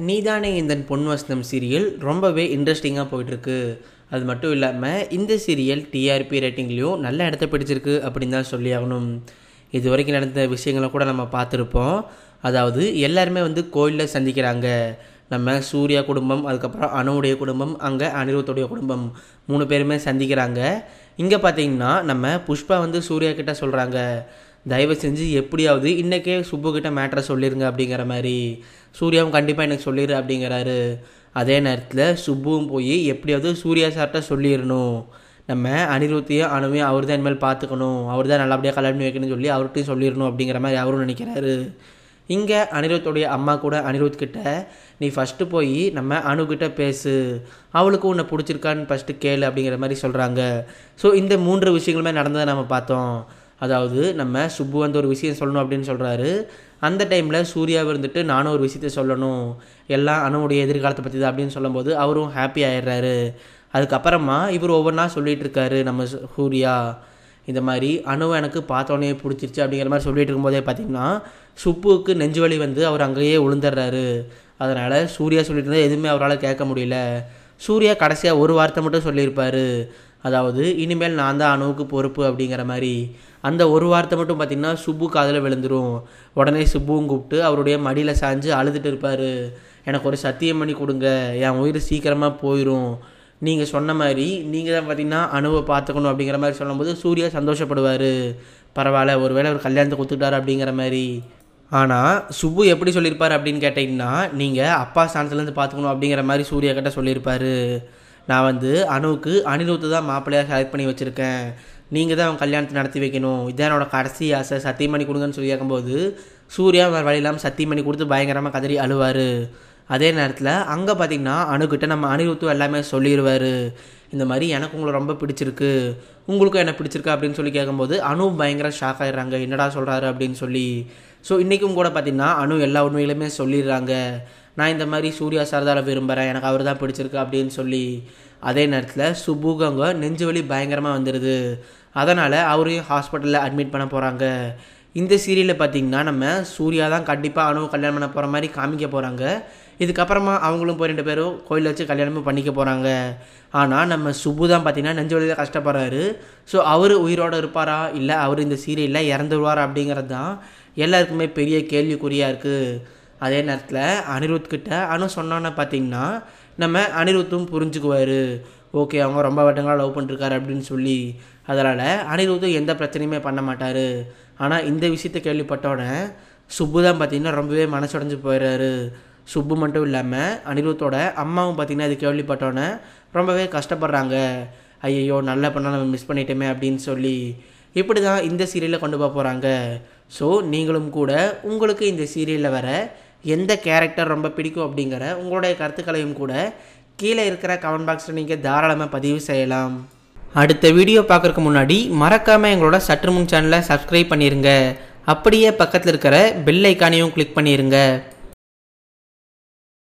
நீதானே இந்த பொன் வசனம் சீரியல் ரொம்பவே இன்ட்ரெஸ்டிங்காக போயிட்டுருக்கு அது மட்டும் இல்லாமல் இந்த சீரியல் டிஆர்பி ரேட்டிங்லேயும் நல்ல இடத்த பிடிச்சிருக்கு அப்படின்னு தான் சொல்லி ஆகணும் இது வரைக்கும் நடந்த விஷயங்களை கூட நம்ம பார்த்துருப்போம் அதாவது எல்லாருமே வந்து கோயிலில் சந்திக்கிறாங்க நம்ம சூர்யா குடும்பம் அதுக்கப்புறம் அணுவுடைய குடும்பம் அங்கே அனிருத்துடைய குடும்பம் மூணு பேருமே சந்திக்கிறாங்க இங்கே பார்த்தீங்கன்னா நம்ம புஷ்பா வந்து சூர்யா கிட்ட சொல்கிறாங்க தயவு செஞ்சு எப்படியாவது இன்றைக்கே சுப்பு கிட்ட மேட்ரை சொல்லிடுங்க அப்படிங்கிற மாதிரி சூர்யாவும் கண்டிப்பாக எனக்கு சொல்லிடு அப்படிங்கிறாரு அதே நேரத்தில் சுப்புவும் போய் எப்படியாவது சூர்யா சார்கிட்ட சொல்லிடணும் நம்ம அனிருத்தையும் அணுவையும் அவர் தான் இனிமேல் பார்த்துக்கணும் அவர் தான் நல்லபடியாக கல்யாணம் பண்ணி வைக்கணும்னு சொல்லி அவர்கிட்டையும் சொல்லிடணும் அப்படிங்கிற மாதிரி அவரும் நினைக்கிறாரு இங்கே அனிருத்துடைய அம்மா கூட அனிருத் கிட்ட நீ ஃபஸ்ட்டு போய் நம்ம அணுகிட்ட பேசு அவளுக்கு உன்னை பிடிச்சிருக்கான்னு ஃபஸ்ட்டு கேளு அப்படிங்கிற மாதிரி சொல்கிறாங்க ஸோ இந்த மூன்று விஷயங்களுமே நடந்ததை நம்ம பார்த்தோம் அதாவது நம்ம சுப்பு வந்து ஒரு விஷயம் சொல்லணும் அப்படின்னு சொல்கிறாரு அந்த டைமில் சூர்யா இருந்துட்டு நானும் ஒரு விஷயத்த சொல்லணும் எல்லாம் அணுவுடைய எதிர்காலத்தை பற்றி தான் அப்படின்னு சொல்லும்போது அவரும் ஹாப்பி ஆயிடுறாரு அதுக்கப்புறமா இவர் ஒவ்வொன்றா சொல்லிகிட்டு இருக்காரு நம்ம சூர்யா இந்த மாதிரி அணுவை எனக்கு பார்த்தோன்னே பிடிச்சிருச்சு அப்படிங்கிற மாதிரி சொல்லிட்டு இருக்கும்போதே பார்த்தீங்கன்னா சுப்புவுக்கு நெஞ்சு வலி வந்து அவர் அங்கேயே விழுந்துடுறாரு அதனால் சூர்யா சொல்லிட்டு இருந்தால் எதுவுமே அவரால் கேட்க முடியல சூர்யா கடைசியாக ஒரு வார்த்தை மட்டும் சொல்லியிருப்பார் அதாவது இனிமேல் நான் தான் அணுவுக்கு பொறுப்பு அப்படிங்கிற மாதிரி அந்த ஒரு வார்த்தை மட்டும் பார்த்திங்கன்னா சுப்பு காதில் விழுந்துரும் உடனே சுப்புவும் கூப்பிட்டு அவருடைய மடியில் சாஞ்சு அழுதுட்டு இருப்பார் எனக்கு ஒரு சத்தியம் பண்ணி கொடுங்க என் உயிர் சீக்கிரமாக போயிடும் நீங்கள் சொன்ன மாதிரி நீங்கள் தான் பார்த்தீங்கன்னா அணுவை பார்த்துக்கணும் அப்படிங்கிற மாதிரி சொல்லும்போது சூர்யா சந்தோஷப்படுவார் பரவாயில்ல ஒரு வேளை ஒரு கல்யாணத்தை கொடுத்துட்டாரு அப்படிங்கிற மாதிரி ஆனால் சுப்பு எப்படி சொல்லியிருப்பார் அப்படின்னு கேட்டிங்கன்னா நீங்கள் அப்பா ஸ்தானத்துலேருந்து பார்த்துக்கணும் அப்படிங்கிற மாதிரி சூர்யா கிட்ட சொல்லியிருப்பார் நான் வந்து அணுவுக்கு அனிருத்து தான் மாப்பிள்ளையாக செலக்ட் பண்ணி வச்சுருக்கேன் நீங்கள் தான் அவன் கல்யாணத்தை நடத்தி வைக்கணும் இதான் என்னோட கடைசி ஆசை சத்தியம் பண்ணி கொடுங்கன்னு சொல்லி கேட்கும்போது சூர்யா வேறு வழி இல்லாமல் சத்தியம் பண்ணி கொடுத்து பயங்கரமாக கதறி அழுவார் அதே நேரத்தில் அங்கே பார்த்திங்கன்னா அணுக்கிட்ட நம்ம அனிருத்தும் எல்லாமே சொல்லிடுவார் இந்த மாதிரி எனக்கு உங்களை ரொம்ப பிடிச்சிருக்கு உங்களுக்கும் என்ன பிடிச்சிருக்கு அப்படின்னு சொல்லி கேட்கும்போது அணு பயங்கர ஷாக் ஆகிடுறாங்க என்னடா சொல்கிறாரு அப்படின்னு சொல்லி ஸோ இன்றைக்கும் கூட பார்த்திங்கன்னா அணு எல்லா உண்மையிலுமே சொல்லிடுறாங்க நான் இந்த மாதிரி சூர்யா சாரதால விரும்புகிறேன் எனக்கு அவர் தான் பிடிச்சிருக்கு அப்படின்னு சொல்லி அதே நேரத்தில் சுபுகங்க நெஞ்சு வலி பயங்கரமாக வந்துடுது அதனால் அவரையும் ஹாஸ்பிட்டலில் அட்மிட் பண்ண போகிறாங்க இந்த சீரியலில் பார்த்திங்கன்னா நம்ம சூர்யா தான் கண்டிப்பாக அணு கல்யாணம் பண்ண போகிற மாதிரி காமிக்க போகிறாங்க இதுக்கப்புறமா அவங்களும் போய் ரெண்டு பேரும் கோயிலில் வச்சு கல்யாணமும் பண்ணிக்க போகிறாங்க ஆனால் நம்ம சுப்பு தான் பார்த்திங்கன்னா நெஞ்சு வழியில் கஷ்டப்படுறாரு ஸோ அவர் உயிரோடு இருப்பாரா இல்லை அவர் இந்த சீரியலில் இறந்துருவாரா அப்படிங்கிறது தான் எல்லாருக்குமே பெரிய கேள்விக்குறியாக இருக்குது அதே நேரத்தில் அனிருத் கிட்ட அனு சொன்னோன்னே பார்த்தீங்கன்னா நம்ம அனிருத்தும் புரிஞ்சுக்குவார் ஓகே அவங்க ரொம்ப வட்டங்களாக லவ் பண்ணிருக்காரு அப்படின்னு சொல்லி அதனால் அனிருத்தும் எந்த பிரச்சனையுமே பண்ண மாட்டார் ஆனால் இந்த விஷயத்த கேள்விப்பட்டோடனே சுப்பு தான் பார்த்திங்கன்னா ரொம்பவே மனசுடைஞ்சு போயிடுறாரு சுப்பு மட்டும் இல்லாமல் அனிருத்தோட அம்மாவும் பார்த்திங்கன்னா இது கேள்விப்பட்டோன்னே ரொம்பவே கஷ்டப்படுறாங்க ஐயையோ நல்ல பண்ண நம்ம மிஸ் பண்ணிட்டோமே அப்படின்னு சொல்லி இப்படி தான் இந்த சீரியலில் கொண்டு போக போகிறாங்க ஸோ நீங்களும் கூட உங்களுக்கு இந்த சீரியலில் வர எந்த கேரக்டர் ரொம்ப பிடிக்கும் அப்படிங்கிற உங்களுடைய கருத்துக்களையும் கூட கீழே இருக்கிற கமெண்ட் பாக்ஸில் நீங்கள் தாராளமாக பதிவு செய்யலாம் அடுத்த வீடியோ பார்க்குறதுக்கு முன்னாடி மறக்காமல் எங்களோட சற்று முன் சேனலை சப்ஸ்கிரைப் பண்ணிடுங்க அப்படியே பக்கத்தில் இருக்கிற பெல் ஐக்கானையும் கிளிக் பண்ணிடுங்க